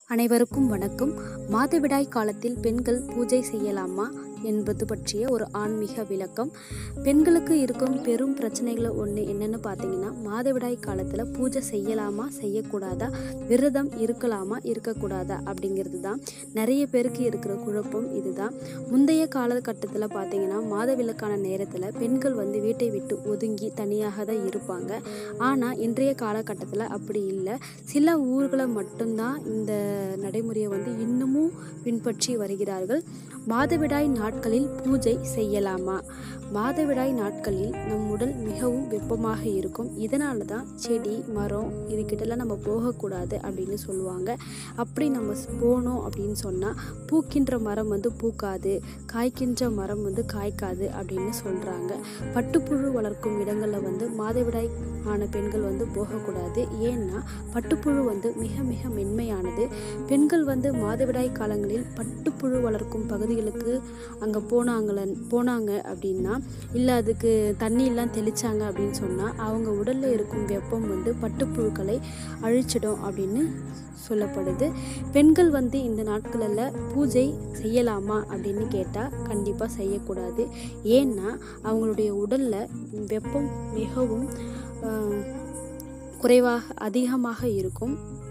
அனைவருக்கும் வணக்கம் மாதவிடாய் காலத்தில் பெண்கள் பூஜை செய்யலாமா என்பது பற்றிய ஒரு ஆன்மீக விளக்கம் பெண்களுக்கு இருக்கும் பெரும் பிரச்சனைகளை ஒன்று என்னென்னு பார்த்தீங்கன்னா மாதவிடாய் காலத்தில் பூஜை செய்யலாமா செய்யக்கூடாதா விரதம் இருக்கலாமா இருக்கக்கூடாதா அப்படிங்கிறது தான் நிறைய பேருக்கு இருக்கிற குழப்பம் இதுதான் முந்தைய காலகட்டத்தில் பார்த்தீங்கன்னா மாதவிலக்கான நேரத்தில் பெண்கள் வந்து வீட்டை விட்டு ஒதுங்கி தனியாக தான் இருப்பாங்க ஆனால் இன்றைய காலகட்டத்தில் அப்படி இல்லை சில ஊர்களை மட்டும்தான் இந்த நடைமுறையை வந்து இன்னமும் பின்பற்றி வருகிறார்கள் மாதவிடாய் நாட்களில் பூஜை செய்யலாமா மாதவிடாய் நாட்களில் நம் உடல் மிகவும் வெப்பமாக இருக்கும் இதனால தான் செடி மரம் இதுக்கிட்டலாம் நம்ம போகக்கூடாது அப்படின்னு சொல்லுவாங்க அப்படி நம்ம ஸ் போனோம் அப்படின்னு சொன்னால் பூக்கின்ற மரம் வந்து பூக்காது காய்க்கின்ற மரம் வந்து காய்க்காது அப்படின்னு சொல்கிறாங்க பட்டுப்புழு வளர்க்கும் இடங்களில் வந்து மாதவிடாய் ஆன பெண்கள் வந்து போகக்கூடாது ஏன்னா பட்டுப்புழு வந்து மிக மிக மென்மையானது பெண்கள் வந்து மாதவிடாய் காலங்களில் பட்டுப்புழு வளர்க்கும் பகுதிகளுக்கு அங்கே போனாங்கள போனாங்க அப்படின்னா இல்லை அதுக்கு தண்ணியெல்லாம் தெளித்தாங்க அப்படின்னு சொன்னால் அவங்க உடலில் இருக்கும் வெப்பம் வந்து பட்டுப்புழுக்களை அழிச்சிடும் அப்படின்னு சொல்லப்படுது பெண்கள் வந்து இந்த நாட்களில் பூஜை செய்யலாமா அப்படின்னு கேட்டால் கண்டிப்பாக செய்யக்கூடாது ஏன்னா அவங்களுடைய உடலில் வெப்பம் மிகவும் ஆஹ், குறைவாக அதிகமாக இருக்கும்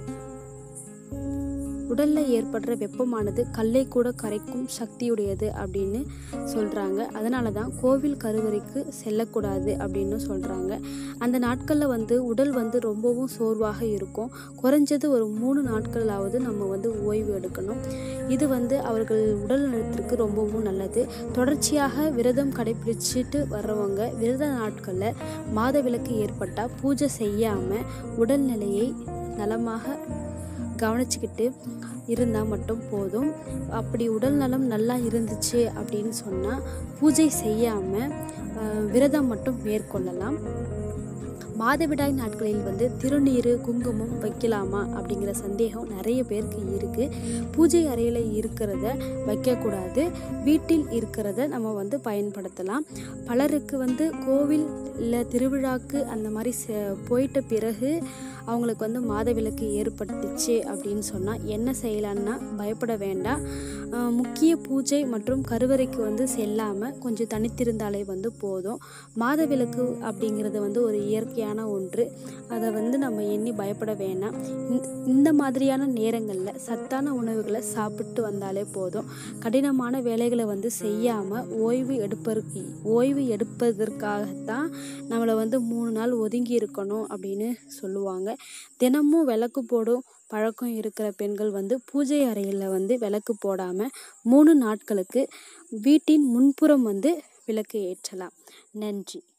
உடலில் ஏற்படுற வெப்பமானது கல்லை கூட கரைக்கும் சக்தியுடையது அப்படின்னு சொல்கிறாங்க அதனால தான் கோவில் கருவறைக்கு செல்லக்கூடாது அப்படின்னு சொல்கிறாங்க அந்த நாட்களில் வந்து உடல் வந்து ரொம்பவும் சோர்வாக இருக்கும் குறைஞ்சது ஒரு மூணு நாட்களாவது நம்ம வந்து ஓய்வு எடுக்கணும் இது வந்து அவர்கள் உடல் நலத்திற்கு ரொம்பவும் நல்லது தொடர்ச்சியாக விரதம் கடைபிடிச்சிட்டு வர்றவங்க விரத நாட்களில் மாதவிலக்கு ஏற்பட்டால் பூஜை செய்யாமல் உடல்நிலையை நலமாக கவனிச்சுக்கிட்டு இருந்தால் மட்டும் போதும் அப்படி உடல் நலம் நல்லா இருந்துச்சு அப்படின்னு சொன்னால் பூஜை செய்யாமல் விரதம் மட்டும் மேற்கொள்ளலாம் மாதவிடாய் நாட்களில் வந்து திருநீர் குங்குமம் வைக்கலாமா அப்படிங்கிற சந்தேகம் நிறைய பேருக்கு இருக்குது பூஜை அறையில் இருக்கிறத வைக்கக்கூடாது வீட்டில் இருக்கிறத நம்ம வந்து பயன்படுத்தலாம் பலருக்கு வந்து கோவில் இல்லை திருவிழாக்கு அந்த மாதிரி செ- போயிட்ட பிறகு அவங்களுக்கு வந்து மாதவிலக்கு ஏற்பட்டுச்சு அப்படின்னு சொன்னால் என்ன செய்யலான்னா பயப்பட வேண்டாம் ஆஹ் முக்கிய பூஜை மற்றும் கருவறைக்கு வந்து செல்லாமல் கொஞ்சம் தனித்திருந்தாலே வந்து போதும் மாதவிலக்கு அப்படிங்கிறது வந்து ஒரு இயற்கையான ஒன்று அதை வந்து நம்ம எண்ணி பயப்பட வேண்டாம் இந்த- இந்த மாதிரியான நேரங்களில் சத்தான உணவுகளை சாப்பிட்டு வந்தாலே போதும் கடினமான வேலைகளை வந்து செய்யாமல் ஓய்வு எடுப்பதற்கு ஓய்வு எடுப்பதற்காகத்தான் நம்மளை வந்து மூணு நாள் ஒதுங்கி இருக்கணும் அப்படின்னு சொல்லுவாங்க தினமும் விளக்கு போடும் பழக்கம் இருக்கிற பெண்கள் வந்து பூஜை அறையில் வந்து விளக்கு போடாமல் மூணு நாட்களுக்கு வீட்டின் முன்புறம் வந்து விளக்கு ஏற்றலாம் நன்றி